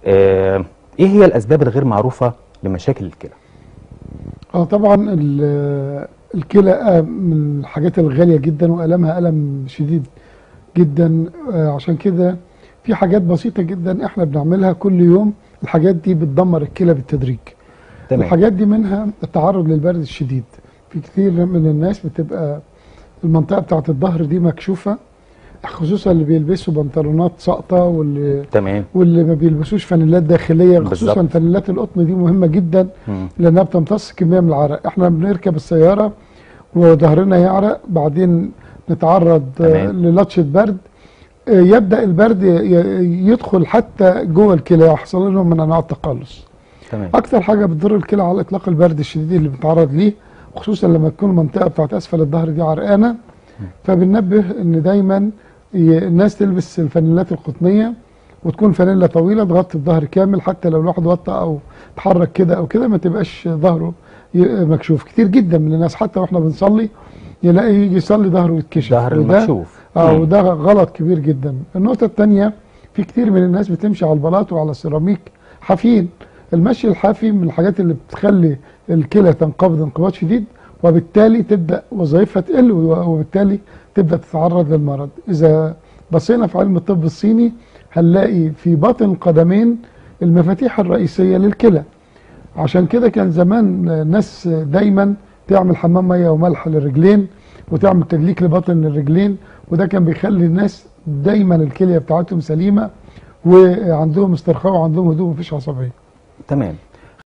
آه ايه هي الاسباب الغير معروفه لمشاكل الكلى اه طبعا ال- الكلى آه، من الحاجات الغاليه جدا والمها الم شديد جدا آه، عشان كده في حاجات بسيطه جدا احنا بنعملها كل يوم الحاجات دي بتدمر الكلى بالتدريج تمام الحاجات دي منها التعرض للبرد الشديد في كتير من الناس بتبقى المنطقه بتاعت الظهر دي مكشوفه خصوصا اللي بيلبسوا بنطلونات ساقطه واللي تمام واللي ما بيلبسوش فانيلات داخليه خصوصا بالظبط. فانيلات القطن دي مهمه جدا مم. لانها بتمتص كميه من العرق احنا بنركب السياره وظهرنا يعرق بعدين نتعرض آه، تمام. للطشه برد آه، يبدا البرد ي- ي- يدخل حتى جوه الكلى يحصل له نوع من انواع التقلص تمام اكتر حاجه بتضر الكلى على الاطلاق البرد الشديد اللي بنتعرض ليه خصوصا لما تكون المنطقه بتاعت اسفل الظهر دي عرقانه فبننبه ان دايما ي- الناس تلبس الفانيلات القطنيه وتكون فانيلا طويله تغطي الظهر كامل حتى لو الواحد وطى او اتحرك كده او كده ما تبقاش ظهره ي- مكشوف كتير جدا من الناس حتى واحنا بنصلي يلاقي يجي يصلي ظهره يتكشف ظهر وده- المكشوف اه مم. وده غلط كبير جدا النقطة الثانية في كتير من الناس بتمشي على البلاط وعلى السيراميك حافيين المشي الحافي من الحاجات اللي بتخلي الكلى تنقبض انقباض شديد وبالتالي تبدأ وظائفها تقل وبالتالي تبدأ تتعرض للمرض إذا بصينا في علم الطب الصيني هنلاقي في باطن القدمين المفاتيح الرئيسية للكلى عشان كده كان زمان الناس دايما تعمل حمام ميه وملح للرجلين وتعمل تدليك لبطن الرجلين وده كان بيخلي الناس دايما الكليه بتاعتهم سليمه وعندهم استرخاء وعندهم هدوء مفيش عصبيه تمام